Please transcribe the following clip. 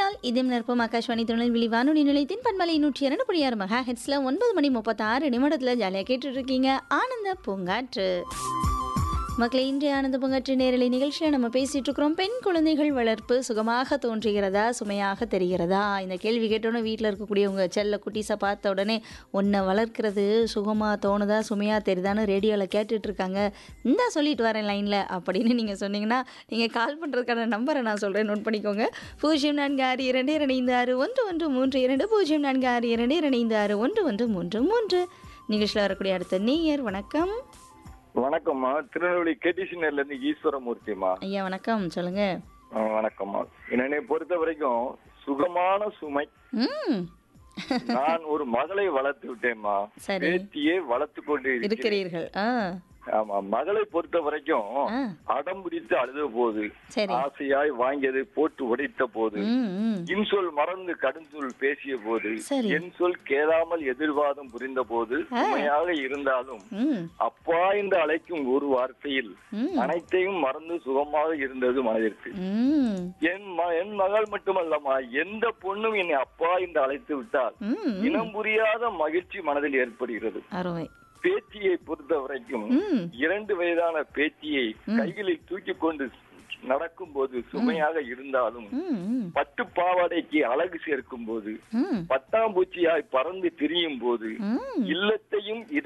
இணைந்திருந்தால் இதயம் நிற்பம் ஆகாஷ்வாணி திருநெல்வேலி வானொலி நிலையத்தின் பண்பலை நூற்றி இரண்டு புள்ளி ஆறு மெகா ஹெட்ஸில் ஒன்பது மணி முப்பத்தாறு நிமிடத்தில் ஜாலியாக கேட்டுட்டு இருக்கீங்க ஆனந்த பூங்காற்று மக்களே இன்றைய ஆனந்த பூங்காற்று நேரலை நிகழ்ச்சியில் நம்ம பேசிட்டு இருக்கிறோம் பெண் குழந்தைகள் வளர்ப்பு சுகமாக தோன்றுகிறதா சுமையாக தெரிகிறதா இந்த கேள்வி கேட்டோன்னே வீட்டில் இருக்கக்கூடிய உங்கள் செல்ல குட்டீஸை பார்த்த உடனே உன்னை வளர்க்கிறது சுகமாக தோணுதா சுமையாக தெரியுதான்னு ரேடியோவில் கேட்டுட்டு இருக்காங்க இந்தா சொல்லிட்டு வரேன் லைனில் அப்படின்னு நீங்கள் சொன்னீங்கன்னா நீங்கள் கால் பண்ணுறதுக்கான நம்பரை நான் சொல்கிறேன் நோட் பண்ணிக்கோங்க பூஜ்ஜியம் நான்கு ஆறு இரண்டு இரண்டு ஐந்து ஆறு ஒன்று ஒன்று மூன்று இரண்டு பூஜ்ஜியம் நான்கு ஆறு இரண்டு இரண்டு ஐந்து ஆறு ஒன்று ஒன்று மூன்று மூன்று நிகழ்ச்சியில் வரக்கூடிய அடுத்த நேயர் வணக்கம் வணக்கம்மா திருநெல்வேலி கேடிசி நேர்ல இருந்து ஈஸ்வரமூர்த்திமா ஐயா வணக்கம் சொல்லுங்க ஆ, வணக்கம்மா என்னை பொறுத்த வரைக்கும் சுகமான சுமை ம் நான் ஒரு மகளை வளர்த்து விட்டேம்மா சரி. பேத்தியே வளர்த்து கொண்டு இருக்கிறேன் இருக்கிறீர்கள் ஆ ஆமா மகளை பொறுத்த வரைக்கும் ஆ அடம் பிடித்து அழுத போது சரி ஆசையாய் வாங்கியதை போட்டு உடைத்த போது ம் ம் இன்சொல் மறந்து கடுஞ்சொல் பேசிய போது சரி. என் சொல் கேளாமல் எதிர்வாதம் புரிந்த போது சுமையாக இருந்தாலும் ம் அப்பா என்று அழைக்கும் ஒரு வார்த்தையில் ம் அனைத்தையும் மறந்து சுகமாக இருந்தது மனதிற்கு ம் என் ம- என் மகள் மட்டுமல்லம்மா எந்த பொண்ணும் என்னை அப்பா என்று அழைத்து விட்டால் ம் இனம் புரியாத மகிழ்ச்சி மனதில் ஏற்படுகிறது அருமை பேத்தியை பொறுத்த வரைக்கும் ம் இரண்டு வயதான பேத்தியை கைகளில் தூக்கி கொண்டு நடக்கும் போது சுமையாக இருந்தாலும் ம் ம் பட்டு பாவாடைக்கு அழகு சேர்க்கும் போது ம் பட்டாம்பூச்சியாய் பறந்து திரியும் போது ம் இல்லத்தையும்